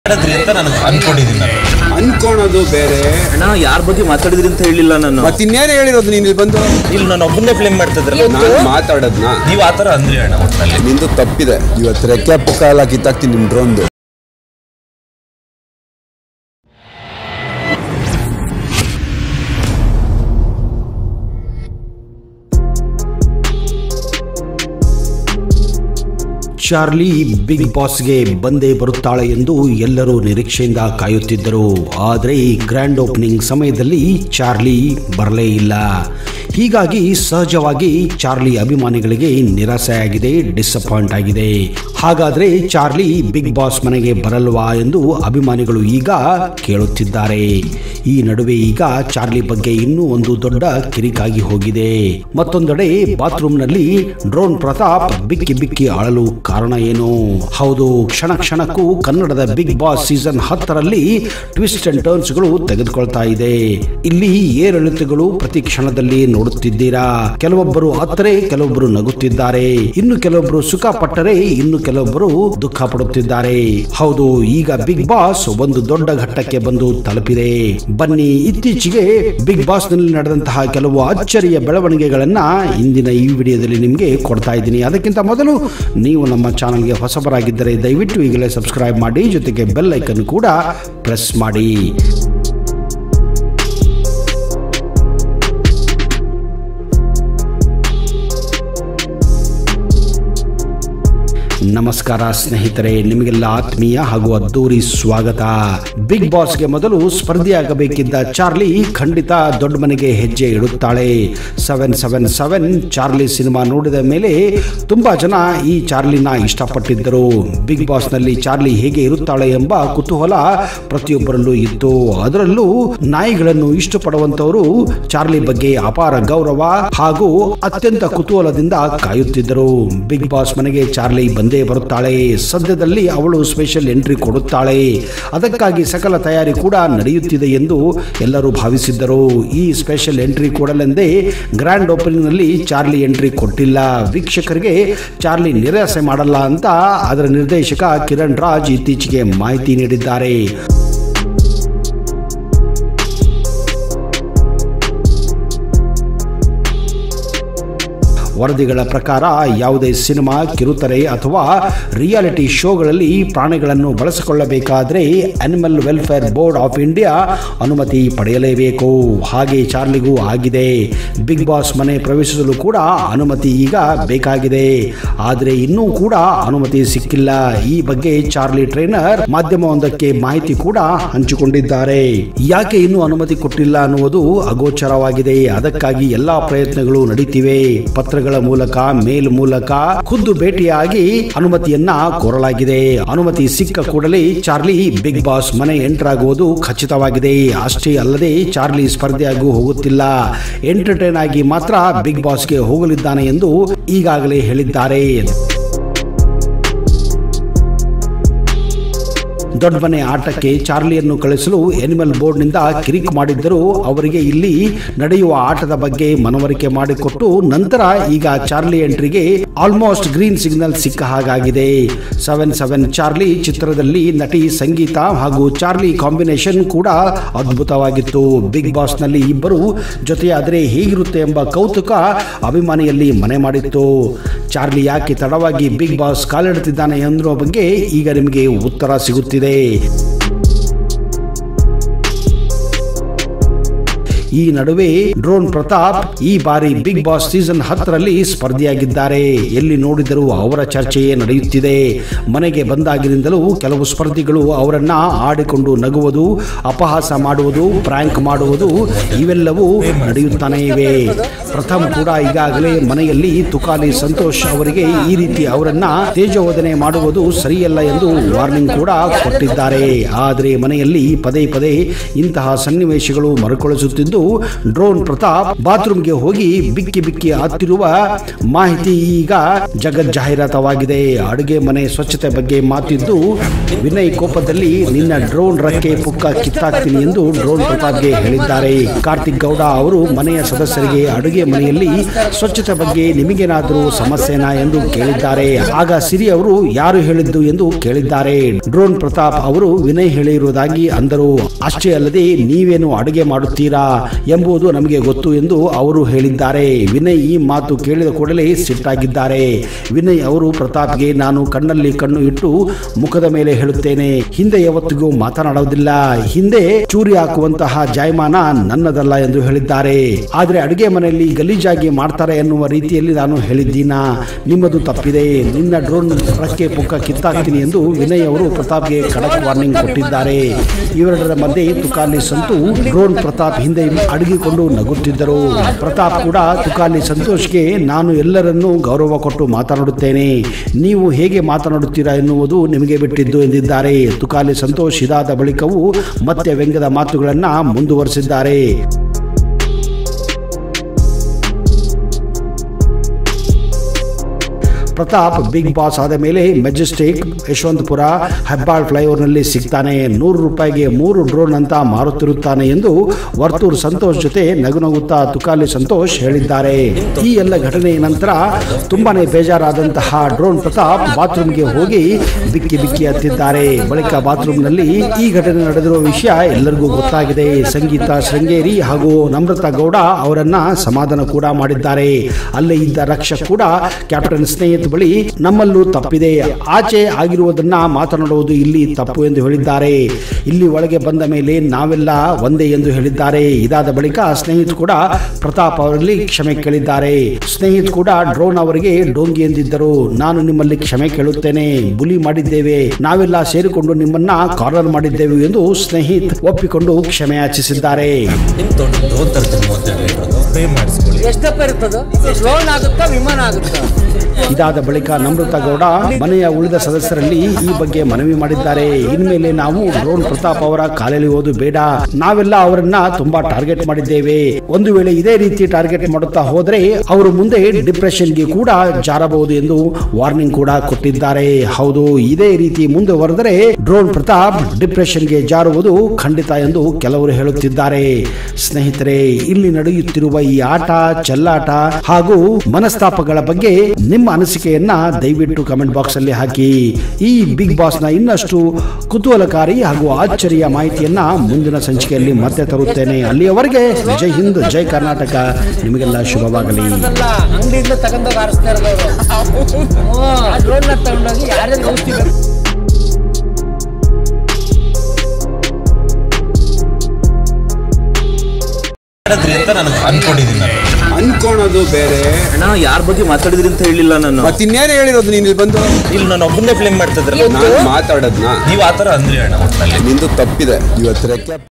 ಮಾಡಿದ್ರಿ ಅಂತ ನಾನು ಅನ್ಕೊಂಡಿದ್ದೀನಿ ನಾನು ಅನ್ಕೊಳೋದು ಬೇರೆ ಅಣ್ಣ ಯಾರ ಬಗ್ಗೆ ಮಾತಾಡಿದ್ರಿ ಅಂತ ಹೇಳಿಲ್ಲ ನಾನು ಮತ್ತಿನ್ನೇನು ಹೇಳಿರೋದು ನೀನು ಇಲ್ಲಿ ಬಂದು ಇಲ್ಲಿ ನಾನು ಒಬ್ಬನೇ ಬ್ಲೇಮ್ ಮಾಡ್ತಿದ್ರಲ್ಲ ನಾನು ಮಾತಾಡೋದ್ನ ನೀವು ಆ ಥರ ಅಂದ್ರಿ ಅಣ್ಣ ಒಟ್ಟಿನಲ್ಲಿ ನಿಂದು ತಪ್ಪಿದೆ ಇವತ್ತು ರೆಕ್ಕೆ ಪುಕ್ಕ ಎಲ್ಲ ಕಿತ್ತಾಕ್ತೀನಿ ನಿಮ್ ಡ್ರೋನ್ದು ಚಾರ್ಲಿ ಬಿಗ್ ಬಾಸ್ಗೆ ಬಂದೇ ಬರುತ್ತಾಳೆ ಎಂದು ಎಲ್ಲರೂ ನಿರೀಕ್ಷೆಯಿಂದ ಕಾಯುತ್ತಿದ್ದರು ಆದರೆ ಗ್ರ್ಯಾಂಡ್ ಓಪನಿಂಗ್ ಸಮಯದಲ್ಲಿ ಚಾರ್ಲಿ ಬರಲೇ ಇಲ್ಲ ಹೀಗಾಗಿ ಸಹಜವಾಗಿ ಚಾರ್ಲಿ ಅಭಿಮಾನಿಗಳಿಗೆ ನಿರಾಸೆಯಾಗಿದೆ ಡಿಸಪಾಯಿಂಟ್ ಆಗಿದೆ ಹಾಗಾದ್ರೆ ಚಾರ್ಲಿ ಬಿಗ್ ಬಾಸ್ ಮನೆಗೆ ಬರಲ್ವಾ ಎಂದು ಅಭಿಮಾನಿಗಳು ಈಗ ಕೇಳುತ್ತಿದ್ದಾರೆ ಈ ನಡುವೆ ಈಗ ಚಾರ್ಲಿ ಬಗ್ಗೆ ಇನ್ನೂ ಒಂದು ದೊಡ್ಡ ಕಿರಿಕಾಗಿ ಹೋಗಿದೆ ಮತ್ತೊಂದೆಡೆ ಬಾತ್ರೂಮ್ನಲ್ಲಿ ಡ್ರೋನ್ ಪ್ರತಾಪ್ ಬಿಕ್ಕಿ ಬಿಕ್ಕಿ ಆಳಲು ಕಾರಣ ಏನು ಹೌದು ಕ್ಷಣ ಕ್ಷಣಕ್ಕೂ ಕನ್ನಡದ ಬಿಗ್ ಬಾಸ್ ಸೀಸನ್ ಹತ್ತರಲ್ಲಿ ಟ್ವಿಸ್ಟ್ ಅಂಡ್ ಟರ್ನ್ಸ್ ಗಳು ತೆಗೆದುಕೊಳ್ತಾ ಇದೆ ಇಲ್ಲಿ ಏರಿಳಿತಗಳು ಪ್ರತಿ ಕ್ಷಣದಲ್ಲಿ ನೋಡುತ್ತಿದ್ದೀರಾ ಕೆಲವೊಬ್ಬರು ಅತ್ತರೆ ಕೆಲವೊಬ್ಬರು ನಗುತ್ತಿದ್ದಾರೆ ಇನ್ನು ಕೆಲವೊಬ್ಬರು ಸುಖ ಪಟ್ಟರೆ ಇನ್ನು ಕೆಲವೊಬ್ಬರು ದುಃಖ ಪಡುತ್ತಿದ್ದಾರೆ ಹೌದು ಈಗ ಬಿಗ್ ಬಾಸ್ ಒಂದು ದೊಡ್ಡ ಘಟ್ಟಕ್ಕೆ ಬಂದು ತಲುಪಿದೆ ಬನ್ನಿ ಇತ್ತೀಚೆಗೆ ಬಿಗ್ ಬಾಸ್ ನಲ್ಲಿ ನಡೆದಂತಹ ಕೆಲವು ಅಚ್ಚರಿಯ ಬೆಳವಣಿಗೆಗಳನ್ನ ಇಂದಿನ ಈ ವಿಡಿಯೋದಲ್ಲಿ ನಿಮಗೆ ಕೊಡ್ತಾ ಇದ್ದೀನಿ ಅದಕ್ಕಿಂತ ಮೊದಲು ನೀವು ನಮ್ಮ ಚಾನಲ್ಗೆ ಹೊಸಬರಾಗಿದ್ದರೆ ದಯವಿಟ್ಟು ಈಗಲೇ ಸಬ್ಸ್ಕ್ರೈಬ್ ಮಾಡಿ ಜೊತೆಗೆ ಬೆಲ್ ಐಕನ್ ಕೂಡ ಪ್ರೆಸ್ ಮಾಡಿ ನಮಸ್ಕಾರ ಸ್ನೇಹಿತರೆ ನಿಮಗೆಲ್ಲ ಆತ್ಮೀಯ ಹಾಗೂ ಅದ್ದೂರಿ ಸ್ವಾಗತ ಬಿಗ್ ಬಾಸ್ಗೆ ಮೊದಲು ಸ್ಪರ್ಧೆಯಾಗಬೇಕಿದ್ದ ಚಾರ್ಲಿ ಖಂಡಿತ ದೊಡ್ಡ ಮನೆಗೆ ಹೆಜ್ಜೆ ಇಡುತ್ತಾಳೆ ಸೆವೆನ್ ಸೆವೆನ್ ಸೆವೆನ್ ಚಾರ್ಲಿ ಸಿನಿಮಾ ನೋಡಿದ ಮೇಲೆ ತುಂಬಾ ಜನ ಈ ಚಾರ್ಲಿನ ಇಷ್ಟಪಟ್ಟಿದ್ದರು ಬಿಗ್ ಬಾಸ್ನಲ್ಲಿ ಚಾರ್ಲಿ ಹೇಗೆ ಇರುತ್ತಾಳೆ ಎಂಬ ಕುತೂಹಲ ಪ್ರತಿಯೊಬ್ಬರಲ್ಲೂ ಇತ್ತು ಅದರಲ್ಲೂ ನಾಯಿಗಳನ್ನು ಇಷ್ಟಪಡುವಂತವರು ಚಾರ್ಲಿ ಬಗ್ಗೆ ಅಪಾರ ಗೌರವ ಹಾಗೂ ಅತ್ಯಂತ ಕುತೂಹಲದಿಂದ ಕಾಯುತ್ತಿದ್ದರು ಬಿಗ್ ಬಾಸ್ ಮನೆಗೆ ಚಾರ್ಲಿ ಬಂದೇ ಬರುತ್ತಾಳೆ ಸದ್ಯದಲ್ಲಿ ಅವಳು ಸ್ಪೆಷಲ್ ಎಂಟ್ರಿ ಕೊಡುತ್ತಾಳೆ ಅದಕ್ಕಾಗಿ ಸಕಲ ತಯಾರಿ ಕೂಡ ನಡೆಯುತ್ತಿದೆ ಎಂದು ಎಲ್ಲರೂ ಭಾವಿಸಿದ್ದರು ಈ ಸ್ಪೆಷಲ್ ಎಂಟ್ರಿ ಕೊಡಲೆಂದೇ ಗ್ರ್ಯಾಂಡ್ ಓಪನಿಂಗ್ ನಲ್ಲಿ ಚಾರ್ಲಿ ಎಂಟ್ರಿ ಕೊಟ್ಟಿಲ್ಲ ವೀಕ್ಷಕರಿಗೆ ಚಾರ್ಲಿ ನಿರಾಸೆ ಮಾಡಲ್ಲ ಅಂತ ಅದರ ನಿರ್ದೇಶಕ ಕಿರಣ್ ರಾಜ್ ಇತ್ತೀಚೆಗೆ ಮಾಹಿತಿ ನೀಡಿದ್ದಾರೆ ವರದಿಗಳ ಪ್ರಕಾರ ಯಾವುದೇ ಸಿನಿಮಾ ಕಿರುತೆರೆ ಅಥವಾ ರಿಯಾಲಿಟಿ ಶೋಗಳಲ್ಲಿ ಪ್ರಾಣಿಗಳನ್ನು ಬಳಸಿಕೊಳ್ಳಬೇಕಾದ್ರೆ Animal Welfare Board of India ಅನುಮತಿ ಪಡೆಯಲೇಬೇಕು ಹಾಗೆ ಚಾರ್ಲಿಗೂ ಆಗಿದೆ ಬಿಗ್ ಬಾಸ್ ಮನೆ ಪ್ರವೇಶಿಸಲು ಕೂಡ ಅನುಮತಿ ಈಗ ಬೇಕಾಗಿದೆ ಆದರೆ ಇನ್ನೂ ಕೂಡ ಅನುಮತಿ ಸಿಕ್ಕಿಲ್ಲ ಈ ಬಗ್ಗೆ ಚಾರ್ಲಿ ಟ್ರೈನರ್ ಮಾಧ್ಯಮವೊಂದಕ್ಕೆ ಮಾಹಿತಿ ಕೂಡ ಹಂಚಿಕೊಂಡಿದ್ದಾರೆ ಯಾಕೆ ಇನ್ನೂ ಅನುಮತಿ ಕೊಟ್ಟಿಲ್ಲ ಅನ್ನುವುದು ಅಗೋಚರವಾಗಿದೆ ಅದಕ್ಕಾಗಿ ಎಲ್ಲಾ ಪ್ರಯತ್ನಗಳು ನಡೀತಿವೆ ಪತ್ರಗಳ ಮೂಲಕ ಮೇಲ್ ಮೂಲಕ ಖುದ್ದು ಭೇಟಿಯಾಗಿ ಅನುಮತಿಯನ್ನ ಕೋರಲಾಗಿದೆ ಅನುಮತಿ ಸಿಕ್ಕ ಕೂಡಲೇ ಚಾರ್ಲಿ ಬಿಗ್ ಬಾಸ್ ಮನೆ ಎಂಟರ್ ಆಗುವುದು ಖಚಿತವಾಗಿದೆ ಅಷ್ಟೇ ಅಲ್ಲದೆ ಚಾರ್ಲಿ ಸ್ಪರ್ಧೆಯಾಗೂ ಹೋಗುತ್ತಿಲ್ಲ ಎಂಟರ್ಟೈನ್ ಆಗಿ ಮಾತ್ರ ಬಿಗ್ ಬಾಸ್ಗೆ ಹೋಗಲಿದ್ದಾನೆ ಎಂದು ಈಗಾಗಲೇ ಹೇಳಿದ್ದಾರೆ ದೊಡ್ಡ ಮನೆ ಆಟಕ್ಕೆ ಚಾರ್ಲಿಯನ್ನು ಕಳಿಸಲು ಎನಿಮಲ್ ಬೋರ್ಡ್ನಿಂದ ಕಿರಿಕ್ ಮಾಡಿದ್ದರೂ ಅವರಿಗೆ ಇಲ್ಲಿ ನಡೆಯುವ ಆಟದ ಬಗ್ಗೆ ಮನವರಿಕೆ ಮಾಡಿಕೊಟ್ಟು ನಂತರ ಈಗ ಚಾರ್ಲಿ ಎಂಟ್ರಿಗೆ ಆಲ್ಮೋಸ್ಟ್ ಗ್ರೀನ್ ಸಿಗ್ನಲ್ ಸಿಕ್ಕ ಹಾಗಾಗಿದೆ ಸೆವೆನ್ ಸೆವೆನ್ ಚಾರ್ಲಿ ಚಿತ್ರದಲ್ಲಿ ನಟಿ ಸಂಗೀತ ಹಾಗೂ ಚಾರ್ಲಿ ಕಾಂಬಿನೇಷನ್ ಕೂಡ ಅದ್ಭುತವಾಗಿತ್ತು ಬಿಗ್ ಬಾಸ್ ನಲ್ಲಿ ಇಬ್ಬರು ಜೊತೆಯಾದರೆ ಹೇಗಿರುತ್ತೆ ಎಂಬ ಕೌತುಕ ಅಭಿಮಾನಿಯಲ್ಲಿ ಮನೆ ಮಾಡಿತ್ತು ಚಾರ್ಲಿ ಯಾಕೆ ತಡವಾಗಿ ಬಿಗ್ ಬಾಸ್ ಕಾಲಿಡುತ್ತಿದ್ದಾನೆ ಎನ್ನುವ ಬಗ್ಗೆ ಈಗ ನಿಮಗೆ ಉತ್ತರ ಸಿಗುತ್ತಿದೆ ಈ ನಡುವೆ ಡ್ರೋನ್ ಪ್ರತಾಪ್ ಈ ಬಾರಿ ಬಿಗ್ ಬಾಸ್ ಸೀಸನ್ ಹತ್ತರಲ್ಲಿ ಸ್ಪರ್ಧೆಯಾಗಿದ್ದಾರೆ ಎಲ್ಲಿ ನೋಡಿದರೂ ಅವರ ಚರ್ಚೆಯೇ ನಡೆಯುತ್ತಿದೆ ಮನೆಗೆ ಬಂದಾಗಿನಿಂದಲೂ ಕೆಲವು ಸ್ಪರ್ಧಿಗಳು ಅವರನ್ನ ಆಡಿಕೊಂಡು ನಗುವುದು ಅಪಹಾಸ ಮಾಡುವುದು ಪ್ರ್ಯಾಂಕ್ ಮಾಡುವುದು ಇವೆಲ್ಲವೂ ನಡೆಯುತ್ತಾನೆ ಇವೆ ಪ್ರಥಮ್ ಕೂಡ ಈಗಾಗಲೇ ಮನೆಯಲ್ಲಿ ತುಕಾಲಿ ಸಂತೋಷ್ ಅವರಿಗೆ ಈ ರೀತಿ ಅವರನ್ನ ತೇಜೋವಧನೆ ಮಾಡುವುದು ಸರಿಯಲ್ಲ ಎಂದು ವಾರ್ನಿಂಗ್ ಕೂಡ ಕೊಟ್ಟಿದ್ದಾರೆ ಆದರೆ ಮನೆಯಲ್ಲಿ ಪದೇ ಪದೇ ಇಂತಹ ಸನ್ನಿವೇಶಗಳು ಮರುಕಳಿಸುತ್ತಿದ್ದು ಎಂದು ಡ್ರೋನ್ ಪ್ರತಾಪ್ ಬಾತ್ರೂಮ್ಗೆ ಹೋಗಿ ಬಿಕ್ಕಿ ಬಿಕ್ಕಿ ಹತ್ತಿರುವ ಮಾಹಿತಿ ಈಗ ಜಗತ್ ಜಾಹೀರಾತವಾಗಿದೆ ಅಡುಗೆ ಮನೆ ಸ್ವಚ್ಛತೆ ಬಗ್ಗೆ ಮಾತಿದ್ದು ವಿನಯ್ ಕೋಪದಲ್ಲಿ ನಿನ್ನ ಡ್ರೋನ್ ರಕ್ಕೆ ಪುಕ್ಕ ಕಿತ್ತಾಕ್ತೀನಿ ಎಂದು ಡ್ರೋನ್ ಪ್ರತಾಪ್ಗೆ ಹೇಳಿದ್ದಾರೆ ಕಾರ್ತಿಕ್ ಗೌಡ ಅವರು ಮನೆಯ ಸದಸ್ಯರಿಗೆ ಅಡುಗೆ ಮನೆಯಲ್ಲಿ ಸ್ವಚ್ಛತೆ ಬಗ್ಗೆ ನಿಮಗೇನಾದರೂ ಸಮಸ್ಯೆನಾ ಎಂದು ಕೇಳಿದ್ದಾರೆ ಆಗ ಸಿರಿ ಅವರು ಯಾರು ಹೇಳಿದ್ದು ಎಂದು ಕೇಳಿದ್ದಾರೆ ಡ್ರೋನ್ ಪ್ರತಾಪ್ ಅವರು ವಿನಯ್ ಹೇಳಿರುವುದಾಗಿ ಅಂದರು ಅಷ್ಟೇ ಅಲ್ಲದೆ ನೀವೇನು ಅಡುಗೆ ಮಾಡುತ್ತೀರಾ ಎಂಬುದು ನಮಗೆ ಗೊತ್ತು ಎಂದು ಅವರು ಹೇಳಿದ್ದಾರೆ ವಿನಯ್ ಈ ಮಾತು ಕೇಳಿದ ಕೂಡಲೇ ಸಿಟ್ಟಾಗಿದ್ದಾರೆ ವಿನಯ್ ಅವರು ಪ್ರತಾಪ್ಗೆ ನಾನು ಕಣ್ಣಲ್ಲಿ ಕಣ್ಣು ಇಟ್ಟು ಮುಖದ ಮೇಲೆ ಹೇಳುತ್ತೇನೆ ಹಿಂದೆ ಯಾವತ್ತಿಗೂ ಮಾತನಾಡುವುದಿಲ್ಲ ಹಿಂದೆ ಚೂರಿ ಹಾಕುವಂತಹ ಜಾಯಮಾನ ನನ್ನದಲ್ಲ ಎಂದು ಹೇಳಿದ್ದಾರೆ ಆದರೆ ಅಡುಗೆ ಮನೆಯಲ್ಲಿ ಗಲೀಜಾಗಿ ಮಾಡ್ತಾರೆ ಎನ್ನುವ ರೀತಿಯಲ್ಲಿ ನಾನು ಹೇಳಿದ್ದೀನ ನಿಮ್ಮದು ತಪ್ಪಿದೆ ನಿನ್ನ ಡ್ರೋನ್ ರಕ್ಕೆ ಪುಕ್ಕ ಕಿತ್ತಾಕ್ತೀನಿ ಎಂದು ವಿನಯ್ ಅವರು ಪ್ರತಾಪ್ಗೆ ಖಡಕ್ ವಾರ್ನಿಂಗ್ ಕೊಟ್ಟಿದ್ದಾರೆ ಇವೆರಡರ ಮಧ್ಯೆ ತುಕಾಲಿ ಸಂತು ಡ್ರೋನ್ ಪ್ರತಾಪ್ ಹಿಂದೆ ಅಡಗಿಕೊಂಡು ನಗುತ್ತಿದ್ದರು ಪ್ರತಾಪ್ ಕೂಡ ತುಕಾಲಿ ಸಂತೋಷ್ಗೆ ನಾನು ಎಲ್ಲರನ್ನೂ ಗೌರವ ಕೊಟ್ಟು ಮಾತನಾಡುತ್ತೇನೆ ನೀವು ಹೇಗೆ ಮಾತನಾಡುತ್ತೀರಾ ಎನ್ನುವುದು ನಿಮಗೆ ಬಿಟ್ಟಿದ್ದು ಎಂದಿದ್ದಾರೆ ತುಕಾಲಿ ಸಂತೋಷ್ ಇದಾದ ಬಳಿಕವೂ ಮತ್ತೆ ವ್ಯಂಗ್ಯದ ಮಾತುಗಳನ್ನ ಮುಂದುವರೆಸಿದ್ದಾರೆ ಪ್ರತಾಪ್ ಬಿಗ್ ಬಾಸ್ ಆದ ಮೇಲೆ ಮೆಜೆಸ್ಟಿಕ್ ಯಶವಂತಪುರ ಹೆಬ್ಬಾಳ್ ಫ್ಲೈಓವರ್ನಲ್ಲಿ ಸಿಗ್ತಾನೆ ನೂರು ರೂಪಾಯಿಗೆ ಮೂರು ಡ್ರೋನ್ ಅಂತ ಮಾರುತ್ತಿರುತ್ತಾನೆ ಎಂದು ವರ್ತೂರ್ ಸಂತೋಷ್ ಜೊತೆ ನಗುನಗುತ್ತಾ ತುಕಾಲಿ ಸಂತೋಷ್ ಹೇಳಿದ್ದಾರೆ ಈ ಎಲ್ಲ ಘಟನೆಯ ನಂತರ ತುಂಬಾನೇ ಬೇಜಾರಾದಂತಹ ಡ್ರೋನ್ ಪ್ರತಾಪ್ ಬಾತ್ರೂಮ್ಗೆ ಹೋಗಿ ಬಿಕ್ಕಿ ಬಿಕ್ಕಿ ಹತ್ತಿದ್ದಾರೆ ಬಳಿಕ ಬಾತ್ರೂಮ್ನಲ್ಲಿ ಈ ಘಟನೆ ನಡೆದಿರುವ ವಿಷಯ ಎಲ್ಲರಿಗೂ ಗೊತ್ತಾಗಿದೆ ಸಂಗೀತ ಶೃಂಗೇರಿ ಹಾಗೂ ನಮ್ರತಾ ಗೌಡ ಅವರನ್ನ ಸಮಾಧಾನ ಕೂಡ ಮಾಡಿದ್ದಾರೆ ಅಲ್ಲೇ ಇದ್ದ ರಕ್ಷಕ್ ಕೂಡ ಕ್ಯಾಪ್ಟನ್ ಸ್ನೇಹಿತ ಬಳಿ ನಮ್ಮಲ್ಲೂ ತಪ್ಪಿದೆ ಆಚೆ ಆಗಿರುವುದನ್ನ ಮಾತನಾಡುವುದು ಇಲ್ಲಿ ತಪ್ಪು ಎಂದು ಹೇಳಿದ್ದಾರೆ ಇಲ್ಲಿ ಒಳಗೆ ಬಂದ ಮೇಲೆ ನಾವೆಲ್ಲ ಒಂದೇ ಎಂದು ಹೇಳಿದ್ದಾರೆ ಇದಾದ ಬಳಿಕ ಸ್ನೇಹಿತ್ ಕೂಡ ಪ್ರತಾಪ್ ಅವರಲ್ಲಿ ಕ್ಷಮೆ ಕೇಳಿದ್ದಾರೆ ಸ್ನೇಹಿತ್ ಕೂಡ ಡ್ರೋನ್ ಅವರಿಗೆ ಡೋಂಗಿ ಎಂದಿದ್ದರು ನಾನು ನಿಮ್ಮಲ್ಲಿ ಕ್ಷಮೆ ಕೇಳುತ್ತೇನೆ ಬುಲಿ ಮಾಡಿದ್ದೇವೆ ನಾವೆಲ್ಲ ಸೇರಿಕೊಂಡು ನಿಮ್ಮನ್ನ ಕಾರ್ನರ್ ಮಾಡಿದ್ದೇವೆ ಎಂದು ಸ್ನೇಹಿತ್ ಒಪ್ಪಿಕೊಂಡು ಕ್ಷಮೆ ಯಾಚಿಸಿದ್ದಾರೆ ನಿಮ್ ದೊಡ್ಡ ಡ್ರೋನ್ ತರ್ತೀನಿ ಮೂವತ್ತೆರಡು ಲೀಟರ್ದು ಫ್ರೇ ಮಾಡಿಸ್ಕೊಳ್ಳಿ ಎಷ್ಟಪ್ಪ ಇರ್ತದೋ ಡ್ರೋನ್ ಆಗುತ್ತಾ ವಿಮಾನ ಆಗುತ್ತಾ ಇದಾದ ಬಳಿಕ ನಮೃತ ಗೌಡ ಮನೆಯ ಉಳಿದ ಸದಸ್ಯರಲ್ಲಿ ಈ ಬಗ್ಗೆ ಮನವಿ ಮಾಡಿದ್ದಾರೆ ಇನ್ಮೇಲೆ ನಾವು ಡ್ರೋನ್ ಪ್ರತಾಪ್ ಅವರ ಕಾಲೆಳೆಯುವುದು ಬೇಡ ನಾವೆಲ್ಲ ಅವರನ್ನ ತುಂಬಾ ಟಾರ್ಗೆಟ್ ಮಾಡಿದ್ದೇವೆ ಒಂದು ವೇಳೆ ಇದೇ ರೀತಿ ಟಾರ್ಗೆಟ್ ಮಾಡುತ್ತಾ ಹೋದ್ರೆ ಅವರು ಮುಂದೆ ಡಿಪ್ರೆಷನ್ಗೆ ಕೂಡ ಜಾರಬಹುದು ಎಂದು ವಾರ್ನಿಂಗ್ ಕೂಡ ಕೊಟ್ಟಿದ್ದಾರೆ ಹೌದು ಇದೇ ರೀತಿ ಮುಂದುವರೆದರೆ ಡ್ರೋನ್ ಪ್ರತಾಪ್ ಡಿಪ್ರೆಷನ್ಗೆ ಜಾರುವುದು ಖಂಡಿತ ಎಂದು ಕೆಲವರು ಹೇಳುತ್ತಿದ್ದಾರೆ ಸ್ನೇಹಿತರೆ ಇಲ್ಲಿ ನಡೆಯುತ್ತಿರುವ ಈ ಆಟ ಚೆಲ್ಲಾಟ ಹಾಗೂ ಮನಸ್ತಾಪಗಳ ಬಗ್ಗೆ ನಿಮ್ಮ ಅನಿಸಿಕೆಯನ್ನ ದಯವಿಟ್ಟು ಕಮೆಂಟ್ ಬಾಕ್ಸ್ ಅಲ್ಲಿ ಹಾಕಿ ಈ ಬಿಗ್ ಬಾಸ್ ನ ಇನ್ನಷ್ಟು ಕುತೂಹಲಕಾರಿ ಹಾಗೂ ಆಶ್ಚರ್ಯ ಮಾಹಿತಿಯನ್ನ ಮುಂದಿನ ಸಂಚಿಕೆಯಲ್ಲಿ ಮತ್ತೆ ತರುತ್ತೇನೆ ಅಲ್ಲಿಯವರೆಗೆ ಜೈ ಹಿಂದ್ ಜೈ ಕರ್ನಾಟಕ ನಿಮಗೆಲ್ಲ ಶುಭವಾಗಲಿ ಅಲ್ಲ ಅಂಗಡಿಯಿಂದ ತಗೊಂಡೋಗಿ ಆರಿಸ್ತಾ ಇರೋದು ಡ್ರೋನ್ ನ ತಗೊಂಡೋಗಿ ಯಾರ್ಯಾರು ಔಷಧಿ ಬೇಕು ಮಾಡಿದ್ರಿ ಅಂತ ನನಗೆ ಅನ್ಕೊಂಡಿದ್ದೀನಿ ನಾನು ಅನ್ಕೊಳೋದು ಬೇರೆ ಅಣ್ಣ ಯಾರ ಬಗ್ಗೆ ಮಾತಾಡಿದ್ರಿ ಅಂತ ಹೇಳಿಲ್ಲ ನಾನು ಮತ್ತೆ ಇನ್ನೇನು ಹೇಳಿರೋದು ನೀನು ಇಲ್ಲಿ ಬಂದು ಇಲ್ಲಿ ನಾನು ಒಬ್ಬನೇ ಬ್ಲೇಮ್ ಮಾಡ್ತಿದ್ರಲ್ಲ ನಾನು ಮಾತಾಡೋದ್ನ ನೀವು ಆ ಥರ ಅಂದ್ರಿ ಅಣ್ಣ ಒಟ್ಟಿನಲ್ಲಿ ನಿಂದು ತಪ್ಪಿದೆ ಇವತ್ತು ರೆಕ್ಕೆ